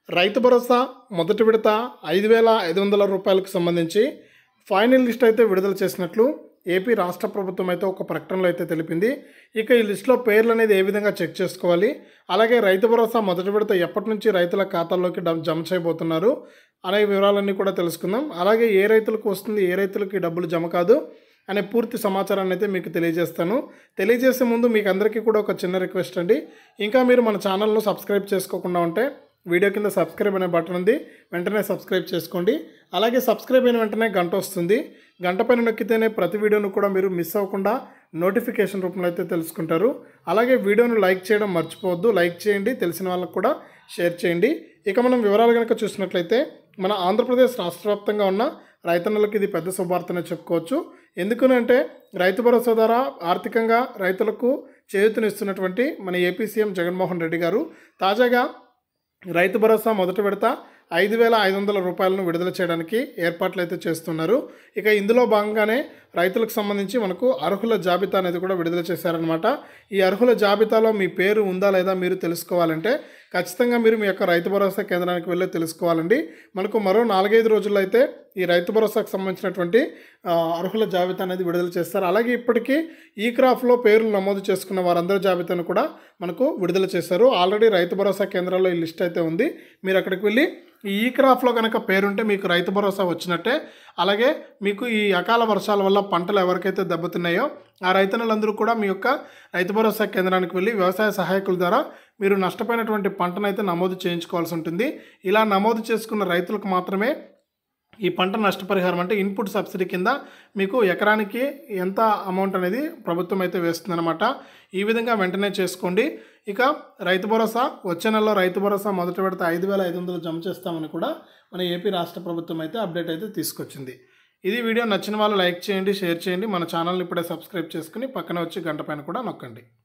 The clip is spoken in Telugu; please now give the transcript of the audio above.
రైతు భరోసా మొదటి విడత ఐదు వేల ఐదు వందల రూపాయలకు సంబంధించి ఫైనల్ లిస్ట్ అయితే విడుదల చేసినట్లు ఏపీ రాష్ట్ర ప్రభుత్వం అయితే ఒక ప్రకటనలో అయితే తెలిపింది ఇక ఈ లిస్టులో పేర్లు అనేది ఏ విధంగా చెక్ చేసుకోవాలి అలాగే రైతు భరోసా మొదటి విడత ఎప్పటి నుంచి రైతుల ఖాతాల్లోకి డబ్ జమ చేయబోతున్నారు అనే వివరాలన్నీ కూడా తెలుసుకుందాం అలాగే ఏ రైతులకు వస్తుంది ఏ రైతులకి డబ్బులు జమ కాదు అనే పూర్తి సమాచారాన్ని అయితే మీకు తెలియజేస్తాను తెలియజేసే ముందు మీకు అందరికీ కూడా ఒక చిన్న రిక్వెస్ట్ అండి ఇంకా మీరు మన ఛానల్ను సబ్స్క్రైబ్ చేసుకోకుండా ఉంటే వీడియో కింద సబ్స్క్రైబ్ అనే బటన్ ఉంది వెంటనే సబ్స్క్రైబ్ చేసుకోండి అలాగే సబ్స్క్రైబ్ అయిన వెంటనే గంట వస్తుంది గంట పైన నొక్కితేనే ప్రతి వీడియోను కూడా మీరు మిస్ అవ్వకుండా నోటిఫికేషన్ రూపంలో అయితే తెలుసుకుంటారు అలాగే వీడియోను లైక్ చేయడం మర్చిపోవద్దు లైక్ చేయండి తెలిసిన వాళ్ళకు కూడా షేర్ చేయండి ఇక మనం వివరాలు కనుక చూసినట్లయితే మన ఆంధ్రప్రదేశ్ రాష్ట్ర వ్యాప్తంగా ఉన్న రైతన్నలకు ఇది పెద్ద శుభార్తనే చెప్పుకోవచ్చు ఎందుకనంటే రైతు భరోసా ద్వారా ఆర్థికంగా రైతులకు చేయూతనిస్తున్నటువంటి మన ఏపీ సీఎం జగన్మోహన్ రెడ్డి గారు తాజాగా రైతు భరోసా మొదటి విడత ఐదు వేల ఐదు వందల రూపాయలను విడుదల చేయడానికి ఏర్పాట్లు అయితే చేస్తున్నారు ఇక ఇందులో భాగంగానే రైతులకు సంబంధించి మనకు అర్హుల జాబితా అనేది కూడా విడుదల చేశారనమాట ఈ అర్హుల జాబితాలో మీ పేరు ఉందా లేదా మీరు తెలుసుకోవాలంటే ఖచ్చితంగా మీరు మీ యొక్క రైతు భరోసా కేంద్రానికి వెళ్ళి తెలుసుకోవాలండి మనకు మరో నాలుగైదు రోజుల్లో అయితే ఈ రైతు భరోసాకు సంబంధించినటువంటి ఆ, అర్హుల జాబితా అనేది విడుదల చేస్తారు అలాగే ఇప్పటికీ ఈ క్రాఫ్లో పేర్లు నమోదు చేసుకున్న వారందరి జాబితాను కూడా మనకు విడుదల చేశారు ఆల్రెడీ రైతు భరోసా కేంద్రాల్లో ఈ లిస్ట్ అయితే ఉంది మీరు అక్కడికి వెళ్ళి ఈ ఈ క్రాఫ్లో కనుక పేరుంటే మీకు రైతు భరోసా వచ్చినట్టే అలాగే మీకు ఈ అకాల వర్షాల వల్ల పంటలు ఎవరికైతే దెబ్బతిన్నాయో ఆ రైతన్నులందరూ కూడా మీ యొక్క రైతు భరోసా కేంద్రానికి వెళ్ళి వ్యవసాయ సహాయకుల ద్వారా మీరు నష్టపోయినటువంటి పంటను అయితే నమోదు చేయించుకోవాల్సి ఉంటుంది ఇలా నమోదు చేసుకున్న రైతులకు మాత్రమే ఈ పంట నష్టపరిహారం అంటే ఇన్పుట్ సబ్సిడీ కింద మీకు ఎకరానికి ఎంత అమౌంట్ అనేది ప్రభుత్వం అయితే వేస్తుందన్నమాట ఈ విధంగా వెంటనే చేసుకోండి ఇక రైతు భరోసా వచ్చే నెలలో రైతు భరోసా మొదటి విడత ఐదు వేల ఐదు వందలు జమ చేస్తామని కూడా మన ఏపీ రాష్ట్ర ప్రభుత్వం అయితే అప్డేట్ అయితే తీసుకొచ్చింది ఇది వీడియో నచ్చిన వాళ్ళు లైక్ చేయండి షేర్ చేయండి మన ఛానల్ని ఇప్పుడే సబ్స్క్రైబ్ చేసుకుని పక్కన వచ్చి గంట పైన కూడా నొక్కండి